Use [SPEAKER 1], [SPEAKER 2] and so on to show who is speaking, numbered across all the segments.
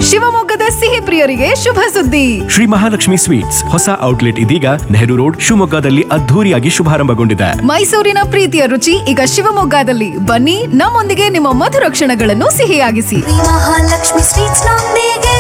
[SPEAKER 1] ಶಿವಮೊಗ್ಗದ ಸಿಹಿ ಪ್ರಿಯರಿಗೆ ಶುಭ ಸುದ್ದಿ
[SPEAKER 2] ಶ್ರೀ ಮಹಾಲಕ್ಷ್ಮಿ ಸ್ವೀಟ್ಸ್ ಹೊಸ ಔಟ್ಲೆಟ್ ಇದೀಗ ನೆಹರು ರೋಡ್ ಶಿವಮೊಗ್ಗದಲ್ಲಿ ಅದ್ಧೂರಿಯಾಗಿ ಶುಭಾರಂಭಗೊಂಡಿದೆ
[SPEAKER 1] ಮೈಸೂರಿನ ಪ್ರೀತಿಯ ರುಚಿ ಈಗ ಶಿವಮೊಗ್ಗದಲ್ಲಿ ಬನ್ನಿ ನಮ್ಮೊಂದಿಗೆ ನಿಮ್ಮ ಮಧುರ ಕ್ಷಣಗಳನ್ನು ಸಿಹಿಯಾಗಿಸಿ
[SPEAKER 3] ಮಹಾಲಕ್ಷ್ಮಿ ಸ್ವೀಟ್ಸ್ ನೊಂದಿಗೆ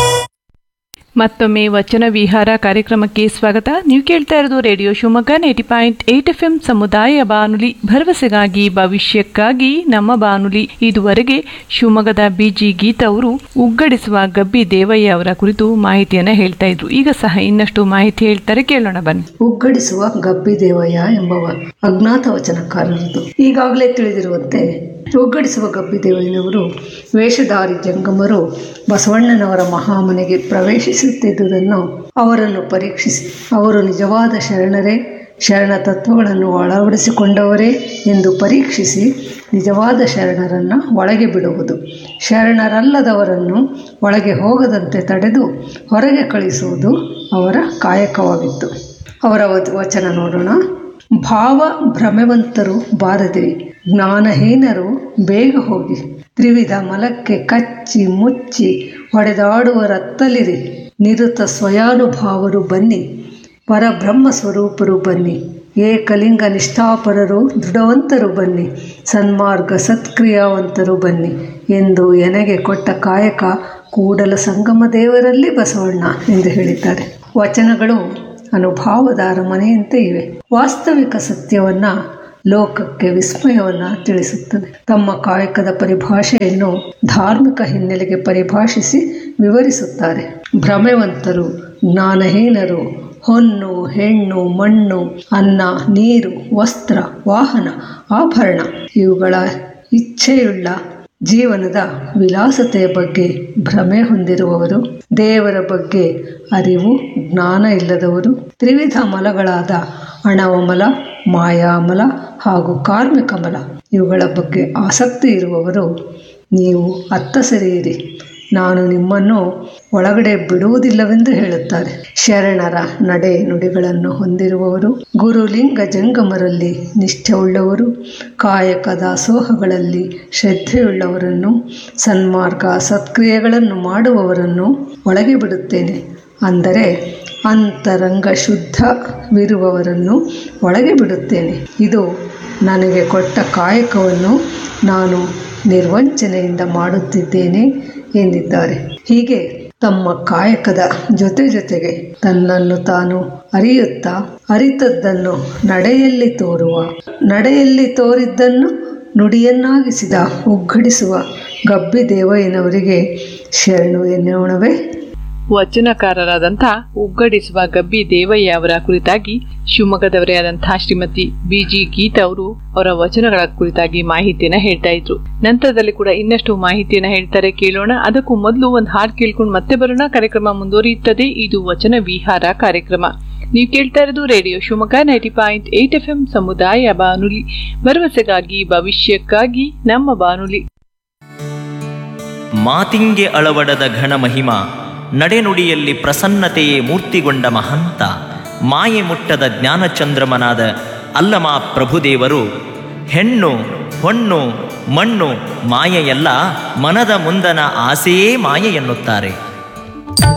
[SPEAKER 4] ಮತ್ತೊಮ್ಮೆ ವಚನ ವಿಹಾರ ಕಾರ್ಯಕ್ರಮಕ್ಕೆ ಸ್ವಾಗತ ನೀವು ಕೇಳ್ತಾ ಇರೋದು radio Shivamogga eighty point eight F M ಸಮುದಾಯ ಬಾನುಲಿ ಭರವಸೆಗಾಗಿ ಭವಿಷ್ಯಕ್ಕಾಗಿ ನಮ್ಮ ಬಾನುಲಿ ಇದುವರೆಗೆ ಶಿವಮೊಗ್ಗದ ಬಿಜಿ ಗೀತಾ ಅವರು ಉಗ್ಗಡಿಸುವ ಗಬ್ಬಿ ದೇವಯ್ಯ ಅವರ ಕುರಿತು ಮಾಹಿತಿಯನ್ನ ಹೇಳ್ತಾ ಇದ್ರು ಈಗ ಸಹ ಇನ್ನಷ್ಟು ಮಾಹಿತಿ ಹೇಳ್ತಾರೆ ಕೇಳೋಣ ಬನ್ನಿ
[SPEAKER 5] ಉಗ್ಗಡಿಸುವ ಗಬ್ಬಿ ದೇವಯ್ಯ ಎಂಬವ ಅಜ್ಞಾತ ವಚನಕಾರರದು ಈಗಾಗಲೇ ತಿಳಿದಿರುವಂತೆ ಉಗ್ಗಡಿಸುವ ಗಬ್ಬಿ ದೇವಯ್ಯನವರು ವೇಷಧಾರಿ ಜಂಗಮರು ಬಸವಣ್ಣನವರ ಮಹಾಮನೆಗೆ ಪ್ರವೇಶಿಸುತ್ತಿದ್ದುದನ್ನು ಅವರನ್ನು ಪರೀಕ್ಷಿಸಿ ಅವರು ನಿಜವಾದ ಶರಣರೇ ಶರಣ ತತ್ವಗಳನ್ನು ಅಳವಡಿಸಿಕೊಂಡವರೇ ಎಂದು ಪರೀಕ್ಷಿಸಿ ನಿಜವಾದ ಶರಣರನ್ನು ಒಳಗೆ ಬಿಡುವುದು ಶರಣರಲ್ಲದವರನ್ನು ಒಳಗೆ ಹೋಗದಂತೆ ತಡೆದು ಹೊರಗೆ ಕಳಿಸುವುದು ಅವರ ಕಾಯಕವಾಗಿತ್ತು ಅವರ ವಚ- ವಚನ ನೋಡೋಣ ಭಾವ ಭ್ರಮೆವಂತರು ಬಾರದಿರಿ ಜ್ಞಾನಹೀನರು ಬೇಗ ಹೋಗಿ ತ್ರಿವಿಧ ಮಲಕ್ಕೆ ಕಚ್ಚಿ ಮುಚ್ಚಿ ಹೊಡೆದಾಡುವ ರತ್ತಲಿರಿ ನಿರುತ ಸ್ವಯಾನುಭಾವರು ಬನ್ನಿ ಪರಬ್ರಹ್ಮ ಸ್ವರೂಪರು ಬನ್ನಿ ಏಕಲಿಂಗ ನಿಷ್ಠಾಪರರು ದೃಢವಂತರು ಬನ್ನಿ ಸನ್ಮಾರ್ಗ ಸತ್ಕ್ರಿಯಾವಂತರು ಬನ್ನಿ ಎಂದು ಎನಗೆ ಕೊಟ್ಟ ಕಾಯಕ ಕೂಡಲ ಸಂಗಮ ದೇವರಲ್ಲಿ ಬಸವಣ್ಣ ಎಂದು ಹೇಳಿದ್ದಾರೆ ವಚನಗಳು ಅನುಭಾವದ ಅರಮನೆಯಂತೆ ಇವೆ ವಾಸ್ತವಿಕ ಸತ್ಯವನ್ನ ಲೋಕಕ್ಕೆ ವಿಸ್ಮಯವನ್ನ ತಿಳಿಸುತ್ತದೆ ತಮ್ಮ ಕಾಯಕದ ಪರಿಭಾಷೆಯನ್ನು ಧಾರ್ಮಿಕ ಹಿನ್ನೆಲೆಗೆ ಪರಿಭಾಷಿಸಿ ವಿವರಿಸುತ್ತಾರೆ ಭ್ರಮೆವಂತರು ಜ್ಞಾನಹೀನರು ಹೊನ್ನು ಹೆಣ್ಣು ಮಣ್ಣು ಅನ್ನ ನೀರು ವಸ್ತ್ರ ವಾಹನ ಆಭರಣ ಇವುಗಳ ಇಚ್ಛೆಯುಳ್ಳ ಜೀವನದ ವಿಲಾಸತೆಯ ಬಗ್ಗೆ ಭ್ರಮೆ ಹೊಂದಿರುವವರು ದೇವರ ಬಗ್ಗೆ ಅರಿವು ಜ್ಞಾನ ಇಲ್ಲದವರು ತ್ರಿವಿಧ ಮಲಗಳಾದ ಅಣವಮಲ ಮಾಯಾಮಲ ಹಾಗೂ ಕಾರ್ಮಿಕ ಮಲ ಇವುಗಳ ಬಗ್ಗೆ ಆಸಕ್ತಿ ಇರುವವರು ನೀವು ಅತ್ತ ಸರಿಯಿರಿ ನಾನು ನಿಮ್ಮನ್ನು ಒಳಗಡೆ ಬಿಡುವುದಿಲ್ಲವೆಂದು ಹೇಳುತ್ತಾರೆ ಶರಣರ ನಡೆ ನುಡಿಗಳನ್ನು ಹೊಂದಿರುವವರು ಗುರುಲಿಂಗ ಜಂಗಮರಲ್ಲಿ ನಿಷ್ಠೆಯುಳ್ಳವರು ಕಾಯಕ ದಾಸೋಹಗಳಲ್ಲಿ ಶ್ರದ್ಧೆಯುಳ್ಳವರನ್ನು ಸನ್ಮಾರ್ಗ ಸತ್ಕ್ರಿಯೆಗಳನ್ನು ಮಾಡುವವರನ್ನು ಒಳಗೆ ಬಿಡುತ್ತೇನೆ ಅಂದರೆ ಅಂತರಂಗ ಶುದ್ಧವಿರುವವರನ್ನು ಒಳಗೆ ಬಿಡುತ್ತೇನೆ ಇದು ನನಗೆ ಕೊಟ್ಟ ಕಾಯಕವನ್ನು ನಾನು ನಿರ್ವಂಚನೆಯಿಂದ ಮಾಡುತ್ತಿದ್ದೇನೆ ಎಂದಿದ್ದಾರೆ ಹೀಗೆ ತಮ್ಮ ಕಾಯಕದ ಜೊತೆ ಜೊತೆಗೆ ತನ್ನನ್ನು ತಾನು ಅರಿಯುತ್ತಾ ಅರಿತದ್ದನ್ನು ನಡೆಯಲ್ಲಿ ತೋರುವ ನಡೆಯಲ್ಲಿ ತೋರಿದ್ದನ್ನು ನುಡಿಯನ್ನಾಗಿಸಿದ ಉಗ್ಗಡಿಸುವ ಗಬ್ಬಿ ದೇವಯ್ಯನವರಿಗೆ ಶರಣು ಎನ್ನೋಣವೇ
[SPEAKER 4] ವಚನಕಾರರಾದಂತಹ ಉಗ್ಗಡಿಸುವ ಗಬ್ಬಿ ದೇವಯ್ಯ ಅವರ ಕುರಿತಾಗಿ ಶಿವಮೊಗ್ಗದವರೇ ಆದಂತಹ ಶ್ರೀಮತಿ ಬಿಜಿ ಗೀತಾ ಅವರು ಅವರ ವಚನಗಳ ಕುರಿತಾಗಿ ಮಾಹಿತಿಯನ್ನ ಹೇಳ್ತಾ ಇದ್ರು ನಂತರದಲ್ಲಿ ಕೂಡ ಇನ್ನಷ್ಟು ಮಾಹಿತಿಯನ್ನ ಹೇಳ್ತಾರೆ ಕೇಳೋಣ ಅದಕ್ಕೂ ಮೊದಲು ಒಂದು ಹಾಡು ಕೇಳ್ಕೊಂಡು ಮತ್ತೆ ಬರೋಣ ಕಾರ್ಯಕ್ರಮ ಮುಂದುವರಿಯುತ್ತದೆ ಇದು ವಚನ ವಿಹಾರ ಕಾರ್ಯಕ್ರಮ ನೀವು ಕೇಳ್ತಾ ಇರೋದು radio Shivamogga ninety point eight F M ಸಮುದಾಯ ಬಾನುಲಿ ಭರವಸೆಗಾಗಿ ಭವಿಷ್ಯಕ್ಕಾಗಿ ನಮ್ಮ ಬಾನುಲಿ
[SPEAKER 6] ಮಾತಿಂಗೆ ಅಳವಡದ ಘನಮಹಿಮ ನಡೆನುಡಿಯಲ್ಲಿ ಪ್ರಸನ್ನತೆಯೇ ಮೂರ್ತಿಗೊಂಡ ಮಹಂತ ಮಾಯೆ ಮುಟ್ಟದ ಜ್ಞಾನಚಂದ್ರಮನಾದ ಅಲ್ಲಮ ಪ್ರಭುದೇವರು ಹೆಣ್ಣು ಹೊಣ್ಣು ಮಣ್ಣು ಮಾಯೆಯಲ್ಲ ಮನದ ಮುಂದನ ಆಸೆಯೇ ಮಾಯೆ ಎನ್ನುತ್ತಾರೆ